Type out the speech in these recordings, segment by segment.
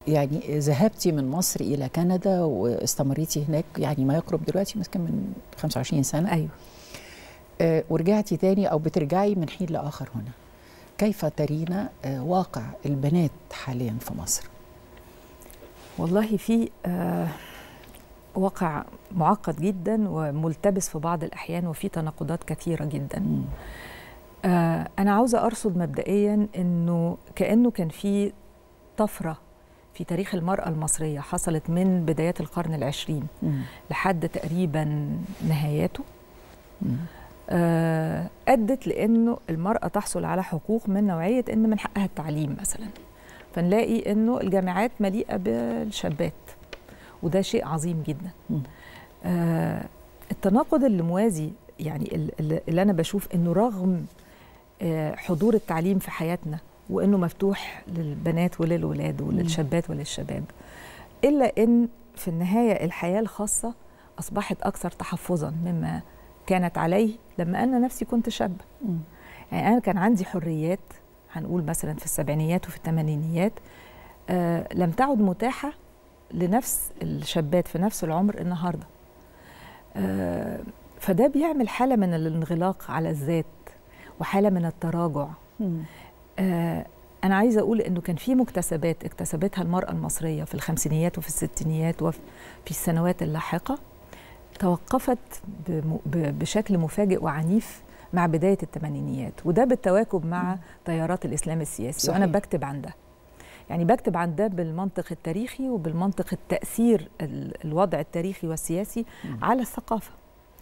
يعني ذهبتي من مصر الى كندا واستمريتي هناك يعني ما يقرب دلوقتي يمكن من 25 سنه ايوه آه ورجعتي تاني او بترجعي من حين لاخر هنا كيف ترين آه واقع البنات حاليا في مصر والله في آه واقع معقد جدا وملتبس في بعض الاحيان وفي تناقضات كثيره جدا مم. آه انا عاوزه ارصد مبدئيا انه كانه كان في طفره في تاريخ المراه المصريه حصلت من بدايات القرن العشرين مم. لحد تقريبا نهاياته مم. آه، ادت لانه المراه تحصل على حقوق من نوعيه ان من حقها التعليم مثلا فنلاقي انه الجامعات مليئه بالشابات وده شيء عظيم جدا مم. آه، التناقض اللي موازي يعني ال- ال- اللي انا بشوف انه رغم آه، حضور التعليم في حياتنا وانه مفتوح للبنات وللولاد وللشابات وللشباب الا ان في النهايه الحياه الخاصه اصبحت اكثر تحفظا مما كانت عليه لما انا نفسي كنت شابه مم. يعني انا كان عندي حريات هنقول مثلا في السبعينيات وفي الثمانينيات آه لم تعد متاحه لنفس الشابات في نفس العمر النهارده آه فده بيعمل حاله من الانغلاق على الذات وحاله من التراجع مم. آه أنا عايزة أقول إنه كان في مكتسبات اكتسبتها المرأة المصرية في الخمسينيات وفي الستينيات وفي السنوات اللاحقة توقفت بم- ب- بشكل مفاجئ وعنيف مع بداية الثمانينيات وده بالتواكب مع تيارات الإسلام السياسي صحيح. وأنا بكتب عن ده يعني بكتب عن ده بالمنطق التاريخي وبالمنطق التأثير ال- الوضع التاريخي والسياسي مم. على الثقافة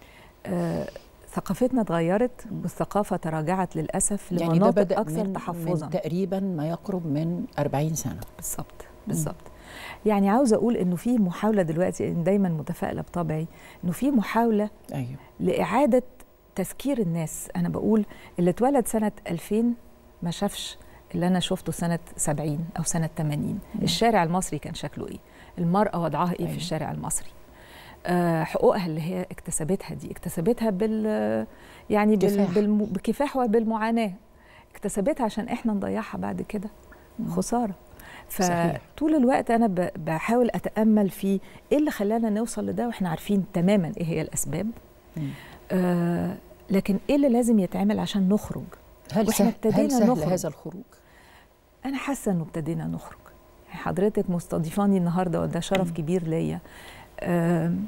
آه ثقافتنا اتغيرت مم. والثقافة تراجعت للأسف يعني ده لمناطق بدأ أكثر من, تحفظا من تقريبا ما يقرب من 40 سنة بالظبط بالظبط يعني عاوزه اقول انه في محاوله دلوقتي إن دايما متفائله بطبعي انه في محاوله أيوه لاعاده تذكير الناس انا بقول اللي اتولد سنه 2000 ما شافش اللي انا شفته سنه 70 او سنه 80 مم. الشارع المصري كان شكله ايه المراه وضعها ايه أيوة. في الشارع المصري آه حقوقها اللي هي اكتسبتها دي اكتسبتها بال يعني بال كفاح. بالم بكفاح وبالمعاناه اكتسبتها عشان احنا نضيعها بعد كده مم. خساره صحيح. فطول الوقت انا ب- بحاول اتامل في ايه اللي خلانا نوصل لده واحنا عارفين تماما ايه هي الاسباب مم. آه لكن ايه اللي لازم يتعمل عشان نخرج هل وإحنا سهل, هل ابتدينا سهل نخرج. هذا الخروج؟ انا حاسه انه ابتدينا نخرج يعني حضرتك مستضيفاني النهارده وده شرف مم. كبير ليا آم،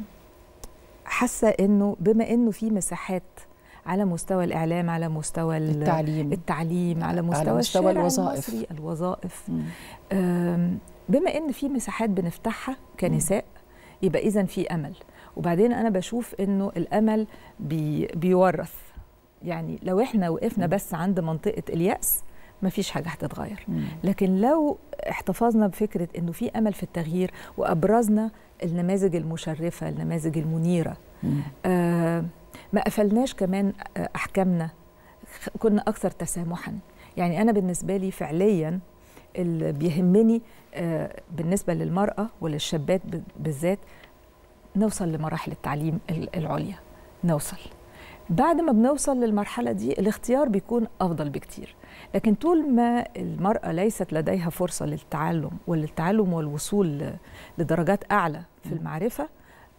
حاسه انه بما انه في مساحات على مستوى الاعلام على مستوى ال- التعليم التعليم على مستوى, على مستوى الشارع الوظائف. المصري الوظائف مم. أم، بما ان في مساحات بنفتحها كنساء يبقى اذا في امل وبعدين انا بشوف انه الامل بي بيورث يعني لو احنا وقفنا مم. بس عند منطقه الياس مفيش حاجه هتتغير مم. لكن لو احتفظنا بفكره انه في امل في التغيير وابرزنا النماذج المشرفه النماذج المنيره مم. آه ما قفلناش كمان آه، احكامنا خ- كنا اكثر تسامحا يعني انا بالنسبه لي فعليا اللي بيهمني آه بالنسبه للمراه وللشابات ب- بالذات نوصل لمراحل التعليم ال- العليا نوصل بعد ما بنوصل للمرحله دي الاختيار بيكون افضل بكتير لكن طول ما المراه ليست لديها فرصه للتعلم وللتعلم والوصول ل- لدرجات اعلى في مم. المعرفه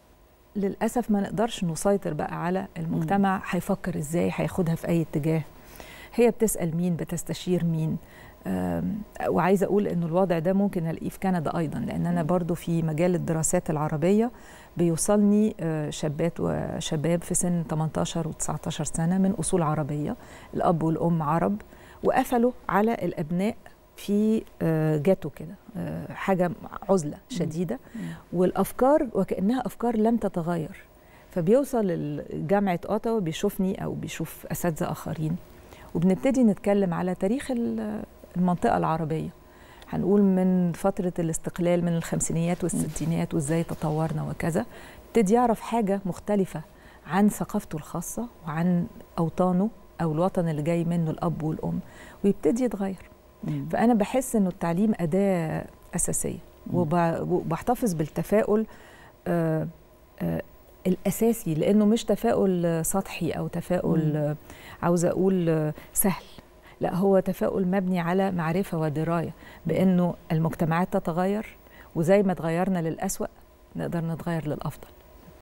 للاسف ما نقدرش نسيطر بقى على المجتمع هيفكر ازاي هياخدها في اي اتجاه هي بتسال مين بتستشير مين أم، وعايزه اقول انه الوضع ده ممكن الاقيه في كندا ايضا لان انا برضو في مجال الدراسات العربيه بيوصلني آه، شابات وشباب في سن 18 و19 سنه من اصول عربيه الاب والام عرب وقفلوا على الابناء في آه، جاتو كده آه، حاجه عزله شديده مم. والافكار وكانها افكار لم تتغير فبيوصل جامعه اوتاوا بيشوفني او بيشوف اساتذه اخرين وبنبتدي نتكلم على تاريخ ال- المنطقه العربيه هنقول من فتره الاستقلال من الخمسينيات والستينيات وازاي تطورنا وكذا ابتدي يعرف حاجه مختلفه عن ثقافته الخاصه وعن اوطانه او الوطن اللي جاي منه الاب والام ويبتدي يتغير مم. فانا بحس انه التعليم اداه اساسيه مم. وب- وبحتفظ بالتفاؤل آه، آه، الاساسي لانه مش تفاؤل آه، سطحي او تفاؤل مم. آه، عاوزه اقول آه، سهل لا هو تفاؤل مبني على معرفه ودرايه بانه المجتمعات تتغير وزي ما اتغيرنا للأسوأ نقدر نتغير للأفضل